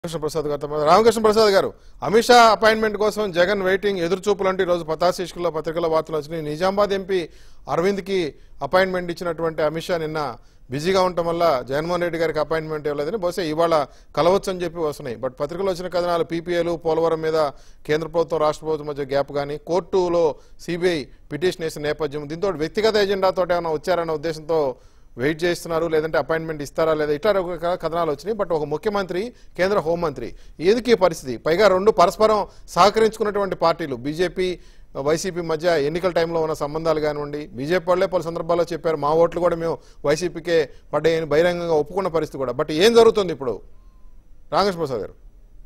రామకృష్ణ ప్రసాద్ గారు తమ- రామకృష్ణ ప్రసాద్ గారు అమిత్ షా అపాయింట్మెంట్ కోసం జగన్ వెయిటింగ్ ఎదురు చూపులు అంటే ఈరోజు పతాశీష్కుల్లో పత్రికల వార్తలు వచ్చినాయి నిజామాబాద్ ఎంపీ అరవింద్ కి అపాయింట్మెంట్ ఇచ్చినటువంటి అమిత్ షా నిన్న బిజీగా ఉండటం వల్ల జగన్మోహన్ రెడ్డి గారికి అపాయింట్మెంట్ ఇవ్వలేదని బహుశా ఇవాళ కలవచ్చు అని చెప్పి వస్తున్నాయి బట్ పత్రికలో వచ్చిన కథనాలు పీపీఏలు పోలవరం మీద కేంద్ర ప్రభుత్వం రాష్ట్ర ప్రభుత్వం మధ్య గ్యాప్ కానీ కోర్టులో సిబిఐ పిటిషన్ వేసిన నేపథ్యం దీంతో వ్యక్తిగత ఎజెండాతో ఏమైనా వచ్చారన్న ఉద్దేశంతో వెయిట్ చేస్తున్నారు లేదంటే అపాయింట్మెంట్ ఇస్తారా లేదా ఇట్లా రకరకాల కథనాలు వచ్చినాయి బట్ ఒక ముఖ్యమంత్రి కేంద్ర హోంమంత్రి ఎందుకు ఈ పరిస్థితి పైగా రెండు పరస్పరం సహకరించుకున్నటువంటి పార్టీలు బీజేపీ వైసీపీ మధ్య ఎన్నికల టైంలో ఉన్న సంబంధాలు కానివ్వండి బీజేపీ వాళ్ళే పలు సందర్భాల్లో చెప్పారు మా ఓట్లు కూడా మేము వైసీపీకే పడ్డాయని బహిరంగంగా ఒప్పుకున్న పరిస్థితి కూడా బట్ ఏం జరుగుతుంది ఇప్పుడు రామకృష్ణ ప్రసాద్ గారు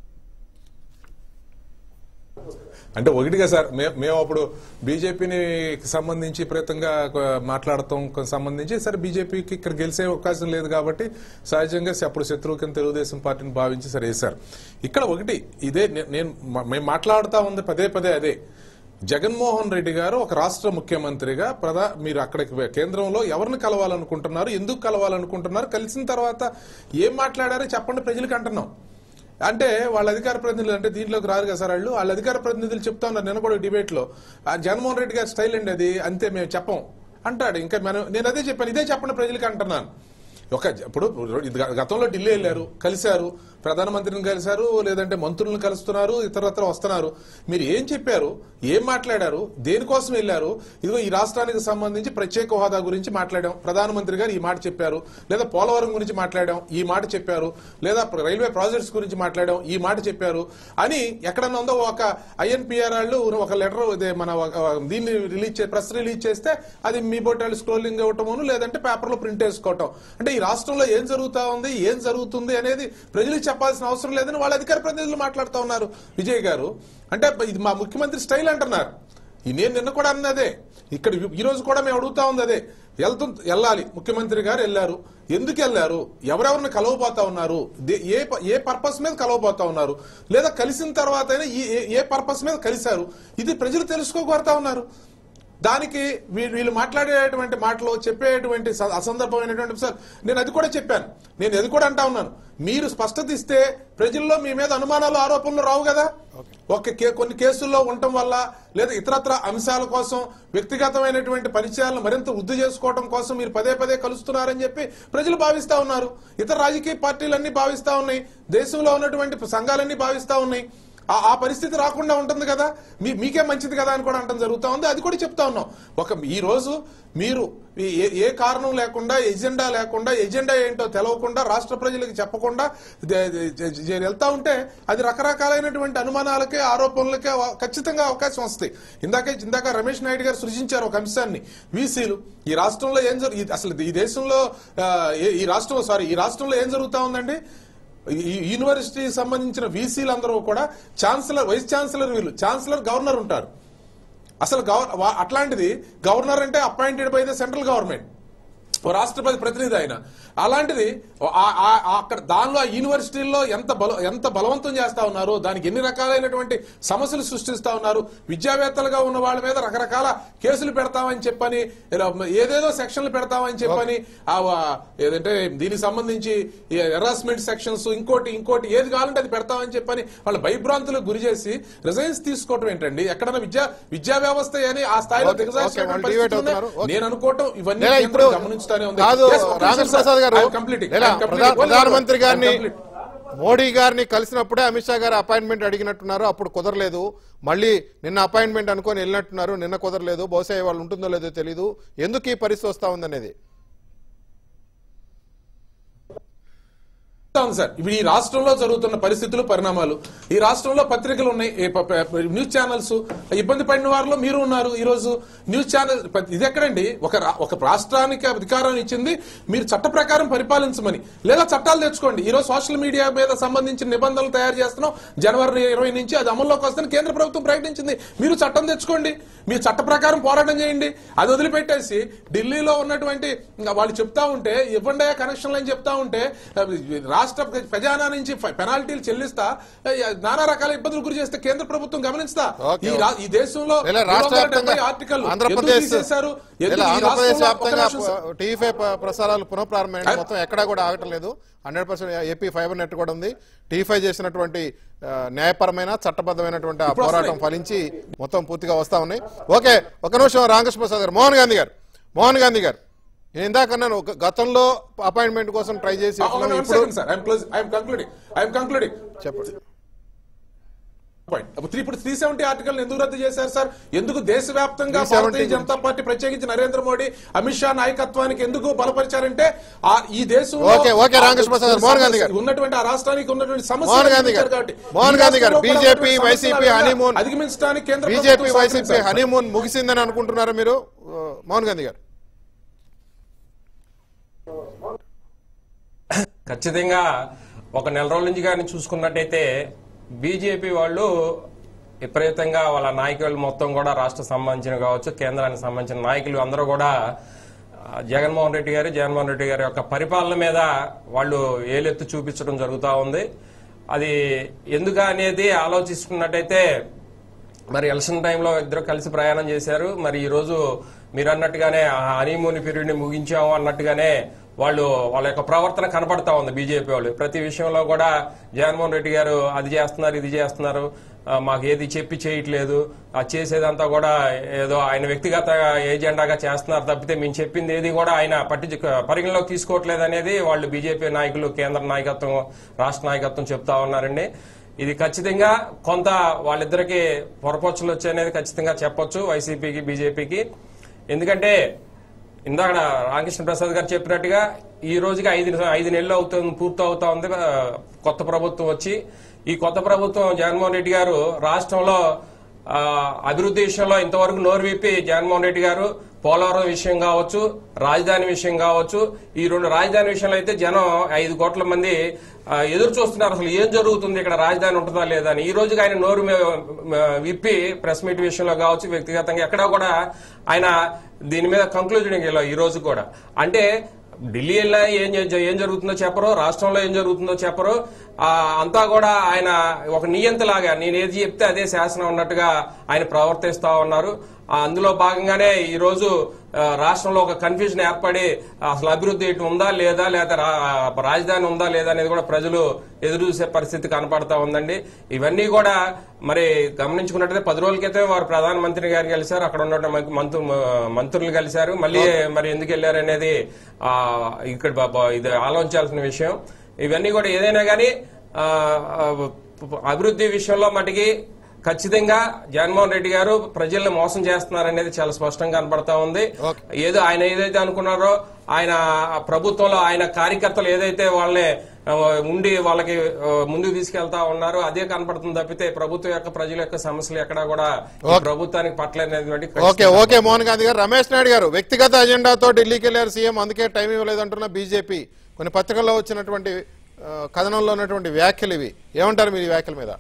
అంటే ఒకటిగా సార్ మే- మేము అప్పుడు బీజేపీని సంబంధించి ప్రయత్నంగా మాట్లాడటం సంబంధించి సరే బీజేపీకి ఇక్కడ గెలిచే అవకాశం లేదు కాబట్టి సహజంగా అప్పుడు శత్రువు కింద తెలుగుదేశం పార్టీని భావించి సరే వేశారు ఇక్కడ ఒకటి ఇదే నే- నేను మ- మేము మాట్లాడుతా ఉంది పదే పదే అదే జగన్మోహన్ రెడ్డి గారు ఒక రాష్ట్ర ముఖ్యమంత్రిగా ప్రధా మీరు అక్కడికి వే- కేంద్రంలో ఎవరిని కలవాలనుకుంటున్నారు ఎందుకు కలవాలనుకుంటున్నారు కలిసిన తర్వాత ఏం మాట్లాడారో చెప్పండి ప్రజలకు అంటున్నాం అంటే వాళ్ళ అధికార ప్రతినిధులు అంటే దీంట్లోకి రారు కదా సార్ వాళ్ళు వాళ్ళ అధికార ప్రతినిధులు చెప్తా ఉన్నారు నిన్న కూడా డిబేట్ లో ఆ జగన్మోహన్ రెడ్డి గారి స్టైల్ అండి అది అంతే మేము చెప్పం అంటాడు ఇంకా మనం నేను అదే చెప్పాను ఇదే చెప్పండి ప్రజలకు అంటున్నాను ఒక ఇప్పుడు ఇది గ- గతంలో ఢిల్లీ వెళ్ళారు కలిశారు ప్రధానమంత్రిని కలిశారు లేదంటే మంత్రులను కలుస్తున్నారు ఇతరత్ర వస్తున్నారు మీరు ఏం చెప్పారు ఏం మాట్లాడారు దేనికోసం వెళ్ళారు ఇదిగో ఈ రాష్ట్రానికి సంబంధించి ప్రత్యేక హోదా గురించి మాట్లాడాం ప్రధానమంత్రి గారు ఈ మాట చెప్పారు లేదా పోలవరం గురించి మాట్లాడాం ఈ మాట చెప్పారు లేదా ప్ర- రైల్వే ప్రాజెక్ట్స్ గురించి మాట్లాడాం ఈ మాట చెప్పారు అని ఎక్కడన్నా ఉందో ఒక ఐఎన్పిఆర్ వాళ్ళు ఒక లెటర్ ఇదే మన ఒక- దీన్ని రిలీజ్ చే ప్రెస్ రిలీజ్ చేస్తే అది మీ బొట్టాలు స్క్రోలింగ్ ఇవ్వటమును లేదంటే పేపర్లో ప్రింట్ వేసుకోవటం అంటే ఈ రాష్ట్రంలో ఏం జరుగుతా ఉంది ఏం జరుగుతుంది అనేది ప్రజలకు చెప్పాల్సిన అవసరం లేదని వాళ్ళ అధికార ప్రతినిధులు మాట్లాడుతూ ఉన్నారు విజయ్ గారు అంటే ఇది మా ముఖ్యమంత్రి స్టైల్ అంటున్నారు ఈ నేను నిన్న కూడా అన్నదే ఇక్కడ ఈ రోజు కూడా మేము అడుగుతా ఉంది అదే వెళ్తు వెళ్ళాలి ముఖ్యమంత్రి గారు వెళ్ళారు ఎందుకు వెళ్ళారు ఎవరెవరిని కలవబోతా ఉన్నారు దే- ఏ ప- ఏ పర్పస్ మీద కలవబోతా ఉన్నారు లేదా కలిసిన తర్వాత అయినా ఈ- ఏ- ఏ పర్పస్ మీద కలిశారు ఇది ప్రజలు తెలుసుకోగోరుతా ఉన్నారు దానికి వీ- వీళ్ళు మాట్లాడేటువంటి మాటలు చెప్పేటువంటి స- అసందర్భమైనటువంటి అంశాలు నేను అది కూడా చెప్పాను నేను అది కూడా అంటా ఉన్నాను మీరు స్పష్టత ఇస్తే ప్రజల్లో మీ మీద అనుమానాలు ఆరోపణలు రావు కదా ఒక కే- కొన్ని కేసుల్లో ఉండటం వల్ల లేదా ఇతరత్ర అంశాల కోసం వ్యక్తిగతమైనటువంటి పరిచయాలను మరింత వృద్ధి చేసుకోవడం కోసం మీరు పదే పదే కలుస్తున్నారని చెప్పి ప్రజలు భావిస్తా ఉన్నారు ఇతర రాజకీయ పార్టీలన్నీ భావిస్తా ఉన్నాయి దేశంలో ఉన్నటువంటి సంఘాలన్నీ భావిస్తా ఉన్నాయి ఆ ఆ పరిస్థితి రాకుండా ఉంటుంది కదా మీ మీకే మంచిది కదా అని కూడా అంటం జరుగుతా ఉంది అది కూడా చెప్తా ఉన్నాం ఒక ఈ రోజు మీరు ఈ ఏ- ఏ కారణం లేకుండా ఎజెండా లేకుండా ఎజెండా ఏంటో తెలవకుండా రాష్ట్ర ప్రజలకు చెప్పకుండా దే- దే- జ- జ- వెళ్తా ఉంటే అది రకరకాలైనటువంటి అనుమానాలకే ఆరోపణలకే అవ- ఖచ్చితంగా అవకాశం వస్తాయి ఇందాకే ఇందాక రమేష్ నాయుడు గారు సృజించారు ఒక అంశాన్ని వీసీలు ఈ రాష్ట్రంలో ఏం జరు ఈ- అసలు ఈ దేశంలో ఆ, ఏ- ఈ రాష్ట్రం సారీ ఈ రాష్ట్రంలో ఏం జరుగుతా ఉందండి ఈ యూనివర్సిటీ సంబంధించిన వీసీలు అందరూ కూడా ఛాన్సలర్ వైస్ ఛాన్సలర్ వీళ్ళు ఛాన్సలర్ గవర్నర్ ఉంటారు అసలు గవర్ వా- అట్లాంటిది గవర్నర్ అంటే appointed by the central government ఓ రాష్ట్రపతి ప్రతినిధి ఆయన అలాంటిది ఆ- ఆ- ఆ అక్కడ దానిలో ఆ యూనివర్సిటీల్లో ఎంత బల ఎంత బలవంతం చేస్తా ఉన్నారు దానికి ఎన్ని రకాలైనటువంటి సమస్యలు సృష్టిస్తా ఉన్నారు విద్యావేత్తలుగా ఉన్న వాళ్ళ మీద రకరకాల కేసులు పెడతామని చెప్పని ఇలా ఏదేదో సెక్షన్లు పెడతామని చెప్పని ఆ వా- ఏదంటే దీనికి సంబంధించి హెరాస్మెంట్ సెక్షన్స్ ఇంకోటి ఇంకోటి ఏది కావాలంటే అది పెడతామని చెప్పని వాళ్ళ భయభ్రాంతులకు గురి చేసి రిజైన్స్ తీసుకోవటం ఏంటండి ఎక్కడైనా విద్యా విద్యా వ్యవస్థ అని ఆ స్థాయిలో ఓకే, దిగజార్చినటువంటి ఓకే, వాళ్ళు పరిస్థితులు డివేట్ ఉన్నాయి. అవుతున్నారు. ఓకే. నేను అనుకోవటం ఇవన్నీ లేదా కేంద్రం ఇప్పుడు గమనించుతానే ఉంది కాదు Yes, ఒక నిమిషం రామకృష్ణ సార్. ప్రసాద్ గారు I am completing. I లేదా am completing. ప్రధా- One ప్రధానమంత్రి minute. I am గారిని complete. మోడీ గారిని కలిసినప్పుడే అమిత్ షా గారు అపాయింట్మెంట్ అడిగినట్టున్నారు అప్పుడు కుదరలేదు మళ్ళీ నిన్న అపాయింట్మెంట్ అనుకొని వెళ్ళినట్టున్నారు నిన్న కుదరలేదు బహుశా వాళ్ళు ఉంటుందో లేదో తెలియదు ఎందుకు ఈ పరిస్థితి వస్తా ఉందనేది చెప్తాను సార్ ఇప్పుడు ఈ రాష్ట్రంలో జరుగుతున్న పరిస్థితులు పరిణామాలు ఈ రాష్ట్రంలో పత్రికలు ఉన్నాయి ఏ ప- ప- న్యూస్ ఛానల్స్ ఇబ్బంది పడిన వారిలో మీరు ఉన్నారు ఈ రోజు న్యూస్ ఛానల్ ప- ఇది ఎక్కడండి ఒక రా- ఒక రాష్ట్రానికి అధికారం ఇచ్చింది మీరు చట్ట ప్రకారం పరిపాలించమని లేదా చట్టాలు తెచ్చుకోండి ఈ రోజు సోషల్ మీడియా మీద సంబంధించిన నిబంధనలు తయారు చేస్తున్నాం జనవరి ఇరవై నుంచి అది అమల్లోకి వస్తుందని కేంద్ర ప్రభుత్వం ప్రకటించింది మీరు చట్టం తెచ్చుకోండి మీరు చట్ట ప్రకారం పోరాటం చేయండి అది వదిలిపెట్టేసి ఢిల్లీలో ఉన్నటువంటి ఇంకా వాళ్ళు చెప్తా ఉంటే ఇవ్వండి కనెక్షన్లు అని చెప్తా ఉంటే రాష్ట్ర రాష్ట్ర ప్ర- ఖజానా నుంచి ఫ- పెనాల్టీలు చెల్లిస్తా ఏ, నానా రకాల ఇబ్బందులు గురి చేస్తే కేంద్ర ప్రభుత్వం గమనిస్తా ఓకే, ఈ రా- ఈ దేశంలో ఇలా రాష్ట్ర వ్యాప్తంగా ఆర్టికల్ ఆంధ్రప్రదేశ్ తీసేశారు ఎందుకు ఇలా ఈ ఆంధ్రప్రదేశ్ రాష్ట్రంలో- ఒక్క వ్యాప్తంగా నిమిషం సార్. టీవీ ఫైవ్ ప- ప్రసారాలు పునఃప్రారంభమైంది మొత్తం ఎక్కడా కూడా ఆగటం లేదు hundred percent AP fibre net కూడా ఉంది టీవీ ఫైవ్ చేసినటువంటి ఆ, న్యాయపరమైన చట్టబద్ధమైనటువంటి ఆ ఇప్పుడు పోరాటం వస్తున్నాయి. ఫలించి మొత్తం పూర్తిగా వస్తా ఉన్నాయి ఓకే ఒక నిమిషం రామకృష్ణ ప్రసాద్ గారు మోహన్ గాంధీ గారు మోహన్ గాంధీ గారు నేను ఇందాక అన్నాను ఒక గతంలో అపాయింట్మెంట్ కోసం ట్రై చేసి విఫలం. ఇప్పుడు కంక్లూడింగ్ చెప్పండి పాయింట్ అప్పుడు త్రీ ఇప్పుడు త్రీ సెవెంటీ ఆర్టికల్ ఎందుకు రద్దు చేశారు సార్ ఎందుకు దేశవ్యాప్తంగా 370 భారతీయ జనతా పార్టీ ప్రత్యేకించి నరేంద్ర మోడీ అమిత్ షా నాయకత్వానికి ఎందుకు బలపరిచారంటే ఆ ఈ దేశంలో ఓకే, ఓకే, రామకృష్ణ ప్రసాద్ గారు, మోహన్ గాంధీ గారు. ఉన్నటువంటి ఆ రాష్ట్రానికి ఉన్నటువంటి సమస్యలు మోహన్ గాంధీ గారు. కాబట్టి మోహన్ ఈ గాంధీ గారు, రాష్ట్రంలో బీజేపీ, ఉన్నటువంటి వైసీపీ, సమస్యలను హనీమూన్ అధిగమించడానికి కేంద్ర బీజేపీ ప్రభుత్వం వైసీపీ సహకరించాలి. హనీమూన్ ముగిసిందని అనుకుంటున్నారా మీరు ఆ, మోహన్ గాంధీ గారు ఖచ్చితంగా ఒక నెల రోజుల నుంచి కానీ చూసుకున్నట్టయితే బీజేపీ వాళ్ళు విపరీతంగా వాళ్ళ నాయకులు మొత్తం కూడా రాష్ట్ర సంబంధించిన కావచ్చు కేంద్రానికి సంబంధించిన నాయకులు అందరూ కూడా ఆ, జగన్మోహన్ రెడ్డి గారు జగన్మోహన్ రెడ్డి గారి యొక్క పరిపాలన మీద వాళ్ళు ఏలెత్తు చూపించడం జరుగుతూ ఉంది అది ఎందుకు అనేది ఆలోచిస్తున్నట్టయితే మరి ఎలక్షన్ టైంలో ఇద్దరు కలిసి ప్రయాణం చేశారు మరి ఈ రోజు మీరు అన్నట్టుగానే ఆ హనీమూన్ పీరియడ్ ని ముగించాము అన్నట్టుగానే వాళ్ళు వాళ్ళ యొక్క ప్రవర్తన కనపడతా ఉంది బీజేపీ వాళ్ళు ప్రతి విషయంలో కూడా జగన్మోహన్ రెడ్డి గారు అది చేస్తున్నారు ఇది చేస్తున్నారు ఆ, మాకు ఏది చెప్పి చేయట్లేదు ఆ చేసేదంతా కూడా ఏదో ఆయన వ్యక్తిగత ఏజెండాగా చేస్తున్నారు తప్పితే మేము చెప్పింది ఏది కూడా ఆయన పట్టి పరిగణలోకి తీసుకోవట్లేదు అనేది వాళ్ళు బీజేపీ నాయకులు కేంద్ర నాయకత్వం రాష్ట్ర నాయకత్వం చెప్తా ఉన్నారండి ఇది ఖచ్చితంగా కొంత వాళ్ళిద్దరికి పొరపచ్చులు వచ్చాయనేది ఖచ్చితంగా చెప్పొచ్చు వైసీపీకి బీజేపీకి ఎందుకంటే ఇందాక రామకృష్ణ ప్రసాద్ గారు చెప్పినట్టుగా ఈ రోజుకి ఐదు ఐదు నెలలు అవుతుంది పూర్తి అవుతా ఉంది ఆ, కొత్త ప్రభుత్వం వచ్చి ఈ కొత్త ప్రభుత్వం జగన్మోహన్ రెడ్డి గారు రాష్ట్రంలో ఆ, అభివృద్ధి విషయంలో ఇంతవరకు నోరు విప్పి జగన్మోహన్ రెడ్డి గారు పోలవరం విషయం కావచ్చు రాజధాని విషయం కావచ్చు ఈ రెండు రాజధాని విషయంలో అయితే జనం ఐదు కోట్ల మంది ఆ, ఎదురు చూస్తున్నారు అసలు ఏం జరుగుతుంది ఇక్కడ రాజధాని ఉంటుందా లేదా అని ఈ రోజుకి ఆయన నోరు మీ- మ- విప్పి ప్రెస్ మీట్ విషయంలో కావచ్చు వ్యక్తిగతంగా ఎక్కడా కూడా ఆయన దీని మీద కంక్లూజన్ ఈ రోజు కూడా అంటే ఢిల్లీలో ఏం జ- ఏం జరుగుతుందో చెప్పరు రాష్ట్రంలో ఏం జరుగుతుందో చెప్పరు ఆ, అంతా కూడా ఆయన ఒక నియంతలాగా నేను ఏది చెప్తే అదే శాసనం ఉన్నట్టుగా ఆయన ప్రవర్తిస్తా ఉన్నారు ఆ, అందులో భాగంగానే ఈ రోజు ఆ, రాష్ట్రంలో ఒక కన్ఫ్యూజన్ ఏర్పడి అసలు అభివృద్ధి ఇటు ఉందా లేదా లేదా రా- రాజధాని ఉందా లేదా అనేది కూడా ప్రజలు ఎదురు చూసే పరిస్థితి కనపడతా ఉందండి ఇవన్నీ కూడా మరి గమనించుకున్నట్టయితే పది రోజుల క్రితం వారు ప్రధానమంత్రి గారు కలిశారు అక్కడ ఉన్న మంత్రు మంత్రులు కలిశారు మళ్ళీ మరి ఎందుకు వెళ్ళారు అనేది ఆ, ఇక్కడ బ- బ- ఇది ఆలోచించాల్సిన విషయం ఇవన్నీ కూడా ఏదైనా కానీ అభివృద్ధి విషయంలో మటుకి ఖచ్చితంగా జగన్మోహన్ రెడ్డి గారు ప్రజల్ని మోసం చేస్తున్నారనేది చాలా స్పష్టంగా కనబడతా ఉంది ఓకే. ఏదో ఆయన ఏదైతే అనుకున్నారో ఆయన ప్రభుత్వంలో ఆయన కార్యకర్తలు ఏదైతే వాళ్ళని ఆ, ఉండి వాళ్ళకి ఆ, ముందుకు తీసుకెళ్తా ఉన్నారో అదే కనపడుతుంది తప్పితే ప్రభుత్వం యొక్క ప్రజల యొక్క సమస్యలు ఎక్కడా కూడా ఈ ఓకే. ప్రభుత్వానికి పట్లనేటువంటి ఓకే ఓకే మోహన్ గాంధీ గారు రమేష్ నాయుడు గారు వ్యక్తిగత అజెండాతో ఢిల్లీకి వెళ్ళారు సీఎం అందుకే టైం ఇవ్వలేదంటున్న బీజేపీ కొన్ని పత్రికల్లో వచ్చినటువంటి ఆ, కథనంలో ఉన్నటువంటి వ్యాఖ్యలు ఇవి ఏమంటారు మీరు ఈ వ్యాఖ్యల మీద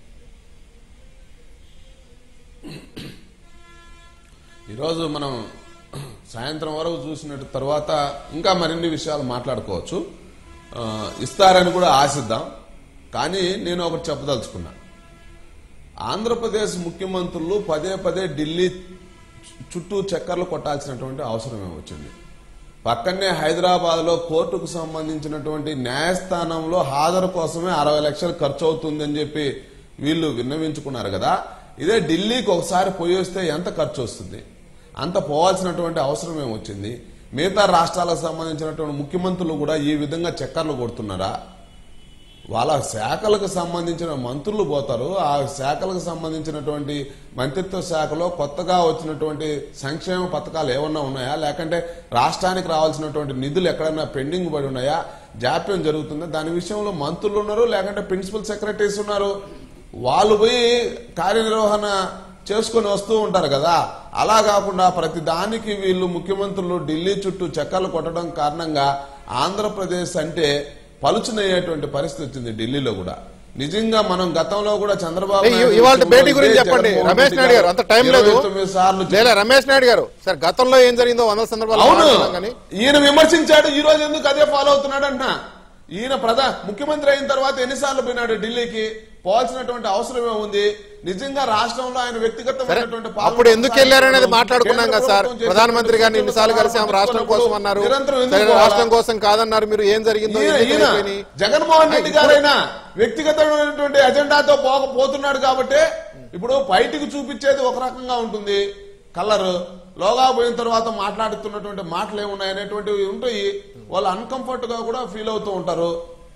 ఈరోజు మనం సాయంత్రం వరకు చూసిన తర్వాత ఇంకా మరిన్ని విషయాలు మాట్లాడుకోవచ్చు ఆ, ఇస్తారని కూడా ఆశిద్దాం కానీ నేను ఒకటి చెప్పదలుచుకున్నా ఆంధ్రప్రదేశ్ ముఖ్యమంత్రులు పదే పదే ఢిల్లీ చుట్టూ చక్కర్లు కొట్టాల్సినటువంటి అవసరమే వచ్చింది పక్కనే హైదరాబాద్ లో కోర్టుకు సంబంధించినటువంటి న్యాయస్థానంలో హాజరు కోసమే అరవై లక్షలు ఖర్చు అవుతుంది అని చెప్పి వీళ్ళు విన్నవించుకున్నారు కదా ఇదే ఢిల్లీకి ఒకసారి పోయి వస్తే ఎంత ఖర్చు వస్తుంది అంత పోవాల్సినటువంటి అవసరం ఏమొచ్చింది మిగతా రాష్ట్రాలకు సంబంధించినటువంటి ముఖ్యమంత్రులు కూడా ఈ విధంగా చక్కర్లు కొడుతున్నారా వాళ్ళ శాఖలకు సంబంధించిన మంత్రులు పోతారు ఆ శాఖలకు సంబంధించినటువంటి మంత్రిత్వ శాఖలో కొత్తగా వచ్చినటువంటి సంక్షేమ పథకాలు ఏమన్నా ఉన్నాయా లేకంటే రాష్ట్రానికి రావాల్సినటువంటి నిధులు ఎక్కడైనా పెండింగ్ పడి ఉన్నాయా జాప్యం జరుగుతుందా దాని విషయంలో మంత్రులు ఉన్నారు లేకంటే ప్రిన్సిపల్ సెక్రటరీస్ ఉన్నారు వాళ్ళు పోయి కార్యనిర్వహణ చేసుకొని వస్తూ ఉంటారు కదా అలా కాకుండా ప్రతి దానికి వీళ్ళు ముఖ్యమంత్రులు ఢిల్లీ చుట్టూ చక్కర్లు కొట్టడం కారణంగా ఆంధ్రప్రదేశ్ అంటే పలుచునయ్యేటువంటి పరిస్థితి వచ్చింది ఢిల్లీలో కూడా నిజంగా మనం గతంలో కూడా చంద్రబాబు ఏ, నాయుడు ఇవాళ విషయంలో భేటీ గురించి ఇదే చెప్పండి జగన్మోహన్ రమేష్ రెడ్డి నాయుడు గారు అంత టైం లేదు 29 సార్లు లేదా రమేష్ నాయుడు గారు సార్ గతంలో ఏం జరిగిందో వందల సందర్భాలు అవును మాట్లాడుతున్నాం కానీ ఈయన విమర్శించాడు ఈ రోజు ఎందుకు అదే ఫాలో అవుతున్నాడు అంటున్నా ఈయన ప్రధా ముఖ్యమంత్రి అయిన తర్వాత ఎన్నిసార్లు పోయినాడు ఢిల్లీకి పోవాల్సినటువంటి అవసరం ఏముంది నిజంగా రాష్ట్రంలో ఆయన సరే వ్యక్తిగతమైనటువంటి పాలన అప్పుడు ఎందుకు వెళ్ళారనేది కొనసాగించారు. మాట్లాడుకున్నాం కదా సార్ కేంద్ర ప్రభుత్వం ప్రధానమంత్రి గారిని చేసిన ఎన్నిసార్లు కలిసాం రాష్ట్రం కోసం అన్నారు నిరంతరం ఎందుకు సరే పోవాలా? రాష్ట్రం కోసం కాదన్నారు మీరు ఏం జరిగిందో ఈయన- ఎందుకు ఈయన అయిపోయినాయి? జగన్మోహన్ రెడ్డి గారైనా వ్యక్తిగతమైనటువంటి ఎజెండాతో పోక పోతున్నాడు కాబట్టి ఇప్పుడు బయటికి చూపించేది ఒక రకంగా ఉంటుంది కలర్ లోగా పోయిన తర్వాత మాట్లాడుతున్నటువంటి మాటలు ఏమున్నాయి అనేటువంటివి ఉంటాయి వాళ్ళు అన్కంఫర్ట్ గా కూడా ఫీల్ అవుతూ ఉంటారు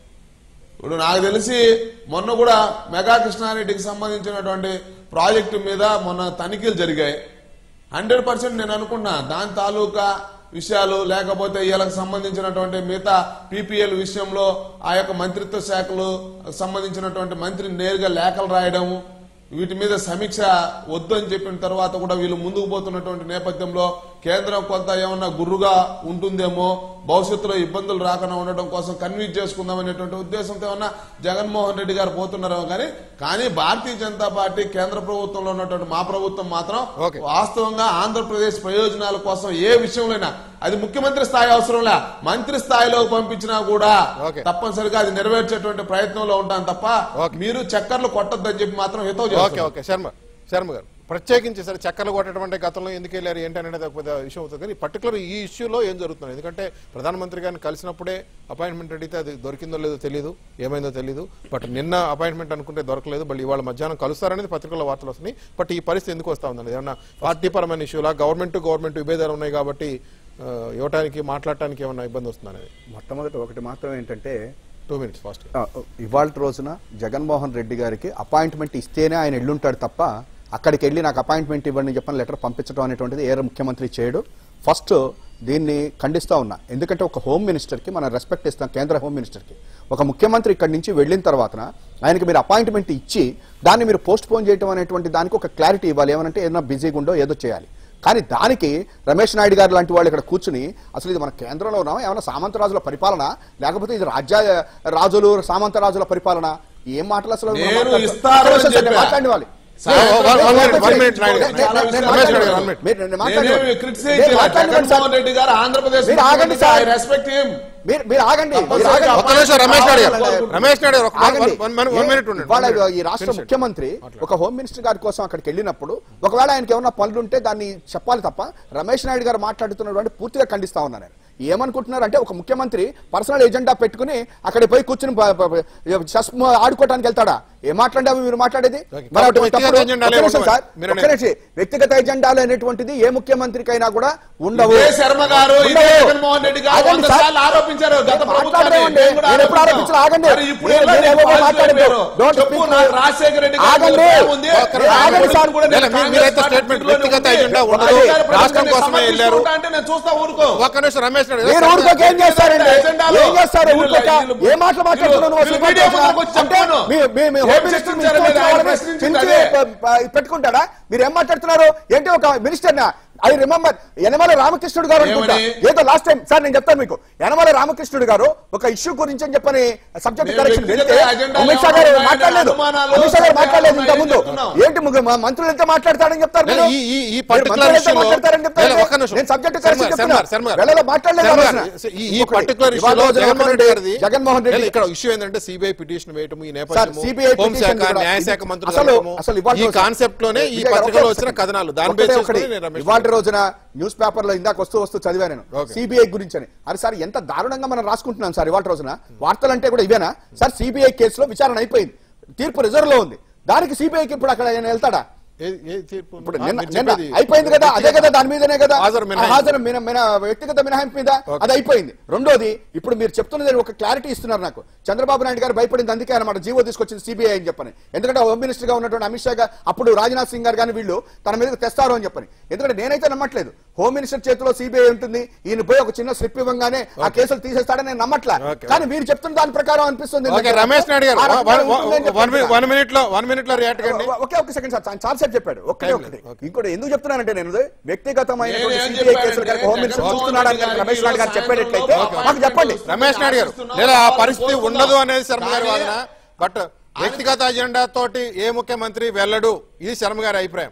ఇప్పుడు నాకు తెలిసి మొన్న కూడా మెగా కృష్ణారెడ్డికి సంబంధించినటువంటి ప్రాజెక్టు మీద మొన్న తనిఖీలు జరిగాయి హండ్రెడ్ పర్సెంట్ నేను అనుకున్నా దాని తాలూకా విషయాలు లేకపోతే వీళ్ళకి సంబంధించినటువంటి మిగతా పీపీఎల్ విషయంలో ఆ యొక్క మంత్రిత్వ శాఖలు సంబంధించినటువంటి మంత్రి నేరుగా లేఖలు రాయడము వీటి మీద సమీక్ష వద్దు అని చెప్పిన తర్వాత కూడా వీళ్ళు ముందుకు పోతున్నటువంటి నేపథ్యంలో కేంద్రం కొంత ఏమన్నా గుర్రుగా ఉంటుందేమో భవిష్యత్తులో ఇబ్బందులు రాకుండా ఉండడం కోసం కన్విన్స్ చేసుకుందాం అనేటువంటి ఉద్దేశంతో ఏమన్నా జగన్మోహన్ రెడ్డి గారు పోతున్నారేమో కానీ కానీ భారతీయ జనతా పార్టీ కేంద్ర ప్రభుత్వంలో ఉన్నటువంటి మా ప్రభుత్వం మాత్రం ఓకే. వాస్తవంగా ఆంధ్రప్రదేశ్ ప్రయోజనాల కోసం ఏ విషయంలోనైనా అది ముఖ్యమంత్రి స్థాయి అవసరంలే మంత్రి స్థాయిలో పంపించినా కూడా ఓకే. తప్పనిసరిగా అది నెరవేర్చేటువంటి ప్రయత్నంలో ఉంటాను తప్ప ఓకే. మీరు చక్కర్లు కొట్టద్దని చెప్పి మాత్రం హితవు ఓకే చేస్తున్నారు ఓకే శర్మ శర్మ గారు ప్రత్యేకించి సరే చక్కర్లు కొట్టడం గతంలో ఎందుకు వెళ్ళారు ఏంటి అనేది ఒక పెద్ద విషయం అవుతుంది కానీ పర్టికులర్ ఈ ఇష్యూలో ఏం జరుగుతుంది ఎందుకంటే ప్రధానమంత్రి గారిని కలిసినప్పుడే అపాయింట్మెంట్ అడిగితే అది దొరికిందో లేదో తెలియదు ఏమైందో తెలియదు బట్ నిన్న అపాయింట్మెంట్ అనుకుంటే దొరకలేదు మళ్ళీ ఇవాళ మధ్యాహ్నం కలుస్తారనేది పత్రికల్లో వార్తలు వస్తున్నాయి బట్ ఈ పరిస్థితి ఎందుకు వస్తా ఉందండి ఏమన్నా పార్టీ పరమైన ఇష్యూలా గవర్నమెంట్ గవర్నమెంట్ విభేదాలు ఉన్నాయి కాబట్టి ఆ, ఇవ్వటానికి మాట్లాడటానికి ఏమన్నా ఇబ్బంది వస్తుంది అనేది మొట్టమొదటి ఒకటి మాత్రం ఏంటంటే టూ మినిట్స్ ఫాస్ట్ ఇవాళ రోజున జగన్మోహన్ రెడ్డి గారికి అపాయింట్మెంట్ ఇస్తేనే ఆయన ఎల్లుంటాడు తప్ప అక్కడికి వెళ్ళి నాకు అపాయింట్మెంట్ ఇవ్వండి అని చెప్పని లెటర్ పంపించడం అనేటువంటిది ఏ ముఖ్యమంత్రి చేయడు ఫస్ట్ దీన్ని ఖండిస్తా ఉన్నా ఎందుకంటే ఒక హోమ్ మినిస్టర్కి మనం రెస్పెక్ట్ ఇస్తాం కేంద్ర హోమ్ మినిస్టర్కి ఒక ముఖ్యమంత్రి ఇక్కడి నుంచి వెళ్ళిన తర్వాత ఆయనకి మీరు అపాయింట్మెంట్ ఇచ్చి దాన్ని మీరు పోస్ట్ పోన్ చేయడం అనేటువంటి దానికి ఒక క్లారిటీ ఇవ్వాలి ఏమనంటే ఏదైనా బిజీగా ఉండో ఏదో చేయాలి కానీ దానికి రమేష్ నాయుడు గారు లాంటి వాళ్ళు ఇక్కడ కూర్చుని అసలు ఇది మన కేంద్రంలో ఉన్నాం ఏమైనా సామంతరాజుల పరిపాలన లేకపోతే ఇది రాజ్య రాజులు సామంతరాజుల పరిపాలన ఏం మాటలు అసలు నేను మాట్లాడతారు? ఇస్తాను అని సరే, సరే, చెప్పా. మాట్లాడండి వాళ్ళు. Sir, one- one minute, one minute, Naidu garu. నేను- నేను- నేను రమేష్ నాయుడు గారు, మాట్లాడను. one minute. మీరు- నేను మాట్లాడను. నేనేమి criticize నేను చేయలేదు. మాట్లాడను సార్. జగన్మోహన్ రెడ్డి గారు ఆంధ్రప్రదేశ్ మీరు ఆగండి సార్. ఐ రెస్పెక్ట్ హిమ్ మీరు మీరు ఆగండి మీరు తప్పనిసరిగా ఆగండి. ఒక్క నిమిషం రమేష్ నాయుడు గారు ఆగండి. రమేష్ నాయుడు గారు ఒక ఆగండి. one- one- one minute ఉండండి. ఇవాళ one minute. ఈ రాష్ట్ర Finish it. ముఖ్యమంత్రి ఒక హోమ్ మినిస్టర్ గారి కోసం అక్కడికి వెళ్ళినప్పుడు ఒకవేళ ఆయనకి ఏమన్నా పనులు ఉంటే దాన్ని చెప్పాలి తప్ప రమేష్ నాయుడు గారు మాట్లాడుతున్నటువంటి పూర్తిగా ఖండిస్తా ఉన్నాను నేను ఏమనుకుంటున్నారు అంటే ఒక ముఖ్యమంత్రి పర్సనల్ ఎజెండా పెట్టుకుని అక్కడికి పోయి కూర్చుని ప- ప- ప- చెస్ ఆడుకోవడానికి వెళ్తాడా ఏం మాట్లాడావు మీరు మాట్లాడేది Okay. మరి అటు వ్యక్తిగత తప్పుడు- ఎజెండాలే ఒక్క నిమిషం ఉండవు. సార్, మీరు ఒక్క నిమిషం. వ్యక్తిగత ఎజెండాలు అనేటువంటిది ఏ ముఖ్యమంత్రికైనా కూడా ఉండవు ఇదే శర్మ గారు ఇదే ఉండవు. జగన్మోహన్ రెడ్డి గారు ఆగండి వంద సార్. సార్లు ఆరోపించారు గత నేను ప్రభుత్వాన్ని మాట్లాడలేమండి. మేము కూడా నేను ఎప్పుడు ఆరోపిస్తాం. ఆరోపించను? ఆగండి. మరి ఇప్పుడు మీరు- ఎలా మీరు నీకు ఏవేవో పాజిటివ్ మాట్లాడద్దు. అయిపోయారు? Don't చెప్పు speak. నాకు రాజశేఖర రెడ్డి గారి ఆగండి. మీద ప్రేమ ఉంది. ఒక్క నేను ఆగండి కొడుకు సార్. కూడా నేను లేదు, మీ- కాంగ్రెస్ మీరైతే పార్టీ statement లోనే వ్యక్తిగత ఉంది. ఎజెండా ఒక ఉండదు. అధికార ప్రతినిధిని రాష్ట్రం కోసమే వెళ్ళారు. సమర్థించుకుంటా అంటే నేను చూస్తా ఊరుకో ఒక్క నిమిషం రమేష్ నాయుడు మీరు గారు. ఊరుకోక ఏం చేస్తారండి ఎజెండాలో ఏం చేస్తారు వీళ్ళు- ఊరుకోక వీళ్ళు- ఏ మాటలు మాట్లాడుతున్నావు నువ్వు వీళ్ళు అసలు మీడియా మాట్లాడుతున్నావు? ముందుకు వచ్చి అంటే చెప్పాను. మీ- మీ- మీ ఏం హోమ్ మినిస్టర్ మీ చర్చించారో ఇష్టం లేదా? వచ్చిన ఆయన వాళ్ళని ప్రశ్నించింది పిలిచి అదే. ప- ప- పెట్టుకుంటాడా మీరు ఏం మాట్లాడుతున్నారు ఏంటి ఒక minister I remember Yanamala Ramakrishnudu garu అనుకుంటా ఏమని? ఏదో లాస్ట్ టైం సార్ నేను చెప్తాను మీకు యనమల రామకృష్ణుడు గారు ఒక ఇష్యూ గురించి అని చెప్పని సబ్జెక్ట్ మేము కరెక్షన్ వ్యక్తిగత వెళ్తే అజెండాలు అమిత్ షా గారు ఏమన్నా మాట్లాడలేదు అనుమానాలు, అమిత్ షా గారు మాట్లాడలేదు ఇంత సత్యాలు ముందు చెప్తున్నాం. ఏంటి ముగ్గురు మా మంత్రులు ఎంత మాట్లాడతారని చెప్తారు లేదు, మీరు? ఈ- ఈ- ఈ మీరు particular మంత్రులు ఎంత issue లో- మాట్లాడతారని చెప్తారు లేదు, మీరు? ఒక్క నిమిషం. నేను సబ్జెక్ట్ శర్మ కరెక్షన్ గారు, చెప్తున్నా శర్మ గారు, శర్మ గారు. వేళలో మాట్లాడలేదు శర్మ ఆలోచన. గారు, ఈ- ఈ ఇంకొకటి, పర్టికులర్ ఇవాళ ఇష్యూలో రోజున జగన్మోహన్ రెడ్డి గారిది జగన్మోహన్ రెడ్డి లేదు, ఇక్కడ ఇష్యూ ఏంటంటే సిబిఐ పిటిషన్ వేయటం ఈ సార్, నేపథ్యం CBI హోంశాఖ పిటిషన్ కూడా- న్యాయశాఖ ఇది- మంత్రులు అసలు- వెళ్ళటము, అసలు ఇవాళ ఈ రోజున- కాన్సెప్ట్ లోనే ఈ విజయ్ గారు, పత్రికలో ఒకే వచ్చిన ఒకటి. కథనాలు దాని ఒకటే బేస్ ఒకటి. చేసుకుని నేను రమేష్ ఇవాళ రోజున న్యూస్ పేపర్ లో ఇందాక వస్తూ వస్తూ చదివా నేను Okay. సిబిఐ గురించి అని అది సార్ ఎంత దారుణంగా మనం రాసుకుంటున్నాం సార్ ఇవాళ రోజున వార్తలు అంటే కూడా ఇవేనా సార్ సిబిఐ కేసులో విచారణ అయిపోయింది తీర్పు రిజర్వ్ లో ఉంది దానికి సిబిఐకి ఇప్పుడు అక్కడ ఆయన వెళ్తాడా ఏ- ఏ తీర్పు? ఇప్పుడు ఆ, నిన్న మీరు నిన్న చెప్పేది అయిపోయింది కదా అదే కదా దాని మీదనే కదా హాజరు మినహాయింపు. ఆ హాజరు మిన- మిన- వ్యక్తిగత మినహాయింపు మీద అది అయిపోయింది రెండోది ఇప్పుడు మీరు చెప్తున్నది ఒక క్లారిటీ ఇస్తున్నారు నాకు చంద్రబాబు నాయుడు గారు భయపడింది అందుకే అనమాట జీవో తీసుకొచ్చింది సిబిఐ అని చెప్పని ఎందుకంటే హోమ్ మినిస్టర్ గా ఉన్నటువంటి అమిత్ షా గారు అప్పుడు రాజ్నాథ్ సింగ్ గారు కానీ వీళ్ళు తన మీద తెస్తారు అని చెప్పని ఎందుకంటే నేనైతే నమ్మట్లేదు హోమ్ మినిస్టర్ చేతిలో సిబిఐ ఉంటుంది ఈయన పోయి ఒక చిన్న స్లిప్ ఇవ్వగానే ఆ కేసులు తీసేస్తాడని నేను నమ్మట్లా Okay. కానీ మీరు చెప్తున్న దాని ప్రకారం అనిపిస్తుంది ఓకే రమేష్ నాయుడు గారు ఆ రకంగా ఉంటుందని వన్ చెప్తున్నా. వన్ మినిట్ లో వన్ మినిట్ లో రియాక్ట్ కండి ఒకే ఒక సెకండ్ సార్ చాలా సేపు చెప్పాడు ఒక్కటే Time ఒకటి లేదు. Okay. ఇంకోటి ఎందుకు చెప్తున్నానంటే నేను వ్యక్తిగతమైనటువంటి నేనేం సిబిఐ కేసులు చెప్పానంటే కనుక హోమ్ మినిస్టర్ జగన్మోహన్ చూస్తున్నాడు అని రెడ్డి కనుక రమేష్ నాయుడు గారు గారికి చెప్పేటట్లయితే ఈరోజు మాకు చెప్పండి రమేష్ నాయుడు గారు లేదా ఆ పరిస్థితి ఉండదు అనేది శర్మ గారి వాదన బట్ వ్యక్తిగత అజెండా తోటి ఏ ముఖ్యమంత్రి వెళ్ళడు ఇది శర్మ గారి అభిప్రాయం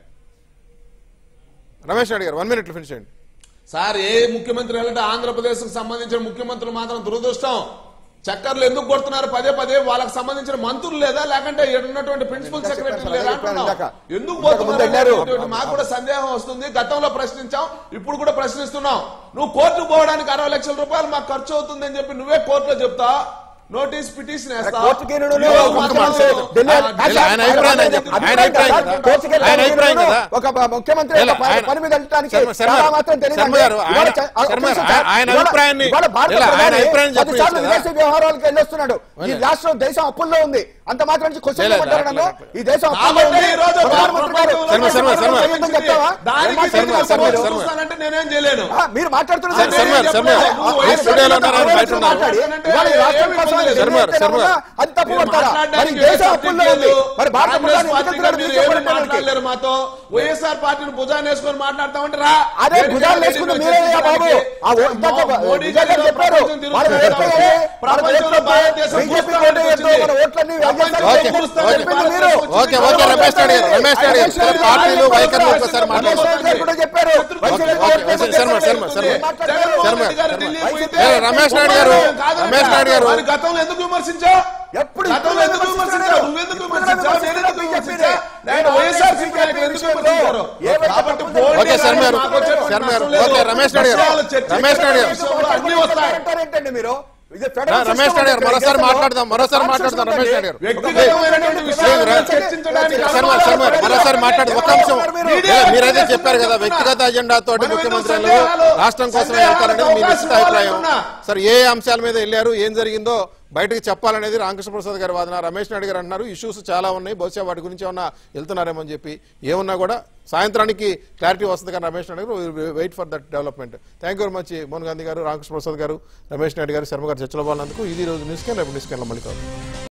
Ramesh Naidu garu one minute finish చేయండి సార్ ఏ ముఖ్యమంత్రి వెళ్ళంటే ఆంధ్రప్రదేశ్ కు సంబంధించిన ముఖ్యమంత్రులు మాత్రం దురదృష్టం చక్కర్లు ఎందుకు కొడుతున్నారు పదే పదే వాళ్ళకి సంబంధించిన మంత్రులు లేదా లేకంటే ఈడ ఉన్నటువంటి ప్రిన్సిపల్ ఇందాక సెక్రటరీ చెప్పాను లేదా సార్, చెప్పాను అంటున్నాం. ఇందాక. ఎందుకు ఇంతకు ముందు పోతున్నారు వెళ్ళారు. అనేటువంటి మాకు కూడా సందేహం వస్తుంది గతంలో ప్రశ్నించాం ఇప్పుడు కూడా ప్రశ్నిస్తున్నాం నువ్వు కోర్టుకు పోవడానికి అరవై లక్షల రూపాయలు మాకు ఖర్చు అవుతుంది అని చెప్పి నువ్వే కోర్టులో చెప్తా నోటీస్ పిటిషన్ వేస్తా కోర్టుకి నువ్వు ఈరోజు ఒక మాత్రం మాట ఢిల్లీ- ఆ, కాదు ఇలా సార్, ఆయన అభిప్రాయం ఆయన చెప్ప- ఆయన అభిప్రాయం కదా. కోర్టుకి ఆయన అభిప్రాయం కదా. ఒక ముఖ్యమంత్రి ఇలా ఒక పని- ఆయన- పని మీద వెళ్ళడానికి శర్మ- శర్మ చాలా గారు, మాత్రం తెలియదు శర్మ గారు, అంటే ఆయన- ఇవాళ చ- ఒక శర్మ గారు, నిమిషం సార్. ఆయన ఇవాళ- అభిప్రాయాన్ని- ఇవాళ భారత ఇలా ఆయన ప్రధాని అభిప్రాయం చెప్పు పదిసార్లు కదా. విదేశీ వ్యవహారాలకు వెళ్ళొస్తున్నాడు ఈ రాష్ట్రం దేశం అప్పుల్లో ఉంది అంత మాత్రం నుంచి క్వశ్చన్ లేదు, కొట్టారనగా అట్లా- ఈ దేశం అప్పుల్లో కాబట్టి ఉంది ఈ రోజు ప్రధానమంత్రి గారు శర్మ, శర్మ, శర్మ. ఏంటో చెప్తావా? దానికి ఏం శర్మ, శర్మ, శర్మ, శర్మ, శర్మ. చూస్తానంటే నేనేం చేయలేను ఆ, మీరు మాట్లాడుతున్నారు శర్మ, శర్మ, శర్మ. ఆ, స్టూడియోలో ఉన్నారు, ఆయన బయట ఉన్నారు. మాట్లాడి, ఇవాళ ఈ రాష్ట్రం కోసం ఆయన శర్మ, ఏదైతే శర్మ. ఉన్నా అది తప్పు మీరు పడతారా? మరి మాట్లాడడానికి దేశం ఏ అప్పుల్లో సబ్జెక్ట్ ఉంది లేదు. మరి భారత కాంగ్రెస్ ప్రధాని ఎందుకు పార్టీగా వెళ్తున్నాడు మీరు దేశం ఏమీ పడడానికి? మాట్లాడలేరు మాతో వైఎస్ఆర్ పార్టీని భుజాన్ని వేసుకొని మాట్లాడతామంటే రా అదే వేదిక భుజాలు మీద వేసుకున్న రెడ్డిని మీరే బాబు చర్చించడానికి. ఆ ఓ- ఇందాక మో- మోడీ విజయ్ గారు గారు చెప్పారు ప్రపంచం వాళ్ళ తిరుగుతున్నారు. ఓట్లు వేయాలి, వాళ్ళ ప్రపంచంలో ఓట్లు భారతదేశం బీజేపీ భూస్థాపితం ఓటు వేయొద్దు, వచ్చింది. మన ఓట్లన్నీ ప్రపంచంలో వైఎస్ఆర్ ఓకే, భూస్థాపితం ఓకే. చెప్పింది మీరు. ఓకే, ఓకే, రమేష్ నాయుడు గారు, రమేష్ నాయుడు గారు, ఇద్దరు పార్టీలు వైఖరిని ఒక్కసారి రమేష్ నాయుడు మాట్లాడండి. గారు కూడా చెప్పారు వైఎస్ఆర్ ఓకే, ఓట్లు ఓకే, వేయమని శర్మ, చెప్పారు. శర్మ, శర్మ. మాట్లాడారు. జగన్మోహన్ శర్మ, రెడ్డి గారు శర్మ. ఢిల్లీ వైసీపీ పోయితే ఏ, రమేష్ నాయుడు గారు, కాదనక. రమేష్ నాయుడు గారు. మరి గతంలో ఎందుకు విమర్శించావు ఎప్పుడు గతంలో ఎందుకు విమర్శించావు నువ్వెందుకు విమర్శించావు నేను ఎందుకు విమర్శించా నేను వైఎస్ఆర్ సిపి నాయకులు ఎందుకు విమర్శించారు కాబట్టి బోర్డు ఓకే, శర్మ గారు. మాకు వచ్చేటువంటి శర్మ గారు. నష్టం లేదు. ఓకే, రమేష్ నాయుడు గారు. విషయాలు చర్చించే రమేష్ నాయుడు గారు. విషయంలో అన్నీ వస్తాయి అంటారేంటండి మీరు ఇది రా, ఫెడరల్ రమేష్ సిస్టమ్ నాయుడు గారు ఉంది. మరోసారి దేశంలో మాట్లాడదాం మరోసారి కాన్స్టిట్యూషన్ మాట్లాడదాం రమేష్ నాయుడు గారు వ్యక్తిగతమైనటువంటి విషయాలు రా. చర్చించడానికి శర్మ శర్మ గారు, మరోసారి మాట్లాడదు ఒక అంశం మీడియా ఏ, మీరైతే వ్యక్తిగత చెప్పారు కదా సందేహాలు వ్యక్తిగత అజెండా తోటి మనం ఎందుకు ముఖ్యమంత్రులు సందేహాలు? రాష్ట్రం కోసం సందేహాలకు వెళ్తారనేది మీ అవకాశం నిశ్చిత అభిప్రాయం ఇవ్వాలనుకున్నా. సరే ఏ అంశాల మీద వెళ్ళారు ఏం జరిగిందో బయటకు చెప్పాలనేది రామకృష్ణ ప్రసాద్ గారి వాదన రమేష్ నాయుడు గారు అంటున్నారు ఇష్యూస్ చాలా ఉన్నాయి బహుశా వాటి గురించి ఏమన్నా వెళ్తున్నారేమో అని చెప్పి ఏమన్నా కూడా సాయంత్రానికి క్లారిటీ వస్తుంది కానీ Ramesh Naidu garu wait for that development thank you very much Mohan Gandhi garu Ramakrishna Prasad గారు రమేష్ నాయుడు గారు శర్మ గారు చర్చలో పాల్గొన్నందుకు ఇది ఈ రోజు న్యూస్ క్యాన్ రేపు న్యూస్ క్యాన్లో మళ్ళీ కలుద్దాం.